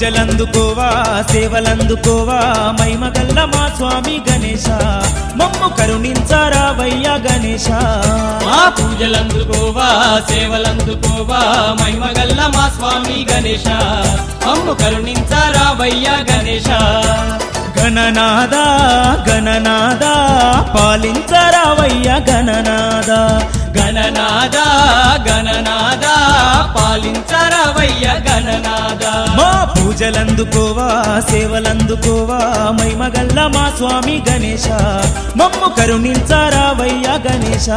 పూజలందుకోవా సేవలందుకోవా మైమగల్ల మా స్వామి గణేశ మమ్ము కరుణించరావయ్య గణేశ మా పూజలందుకోవా సేవలందుకోవా మహిమగల్ల మా స్వామి గణేశ మమ్ము కరుణించరావయ్య గణేశ గణనాద గణనాద పాలించరావయ్య గణనాద గణనాద గణనాద పాలించరావయ్య గణనాద మా పూజలందుకోవా సేవలందుకోవా మైమగల్ల మా స్వామి గణేశ మమ్ము కరుణించరావయ్య గణేశ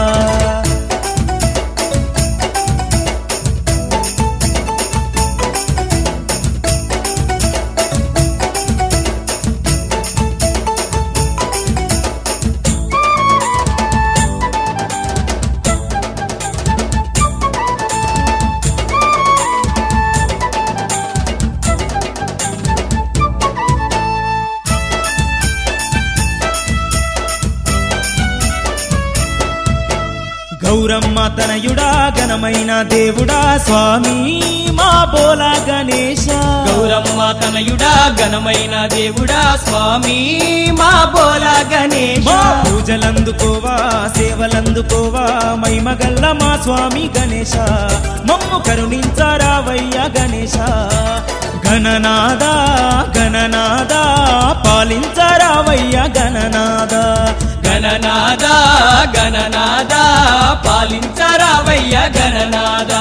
గౌరమ్మ తనయుడా ఘనమైన దేవుడా స్వామి మా బోలా గణేశ గౌరమ్మ తనయుడా ఘనమైన దేవుడా స్వామి మా బోల గణేశ మా పూజలందుకోవా సేవలందుకోవా మైమగల్ల మా స్వామి గణేశ మమ్ము కరుణించరావయ్య గణేశ గణనాద గణనాద పాలించరావయ్య గణనాద గణనాద గణనాద పాలించరావయ్య గణనాద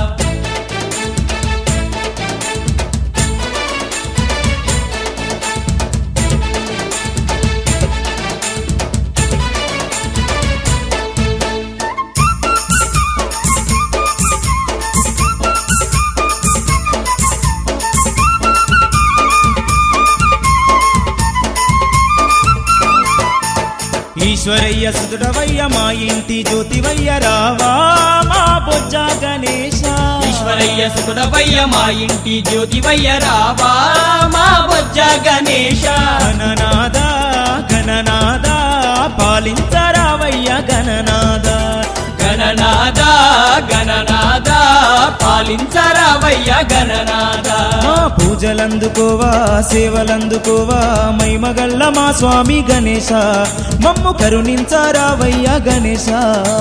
ఈశ్వరయ్య సుతుడవయ్య మా ఇంటి జ్యోతివయ్య రావా మా బొజ్జ గణేశ ఈశ్వరయ్య సుకుడవయ్య మా ఇంటి జ్యోతివయ్య రావా మా బొజ్జ గణేశ గణనాద గణనాద పాలించరావయ్య గణనాద గణనాద గణనాద పాలించరావయ్య గణనాద మా పూజలందుకోవా సేవలందుకోవా మైమగల్ల మా స్వామి గణేశ మమ్ము కరుణించరావయ్య గణేశ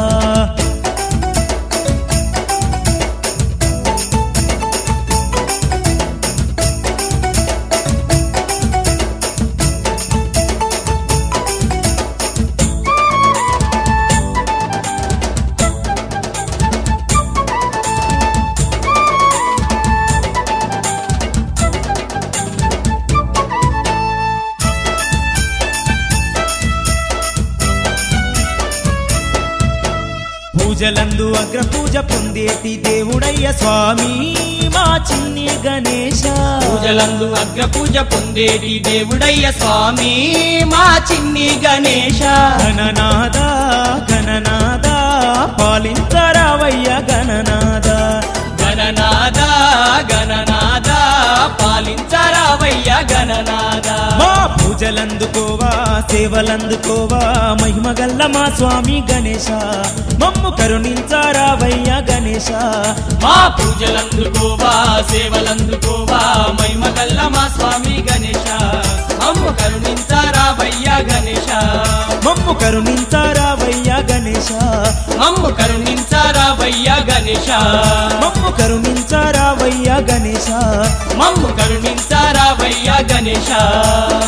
పూజలందు అగ్ర పూజ పొందేటి దేవుడయ్య స్వామి మా చిన్ని గణేశ పూజలందు అగ్ర పూజ పొందేటి దేవుడయ్య స్వామి మా చిన్ని గణేశ గణనాద గణనాద పాలించరావయ్య గణనాద గణనాద గణనాద పాలించరావయ్య గణనాద మా పూజలందుకోవా సేవలందుకోవా మహిమగల్ల మా స్వామి గణేశ మమ్ము కరుణించరావయ్య గణేశ మా పూజలందుకోవా సేవలందుకోవా మహిమగల్ల మా స్వామి గణేశ అమ్ము కరుణించరావయ్య గణేశ మమ్ము కరుణించరావయ్య గణేశ అమ్ము కరుణించరావయ్య గణేశ మమ్ము కరుణించరావయ్య గణేశ మమ్ము కరుణించరావయ్య గణేశ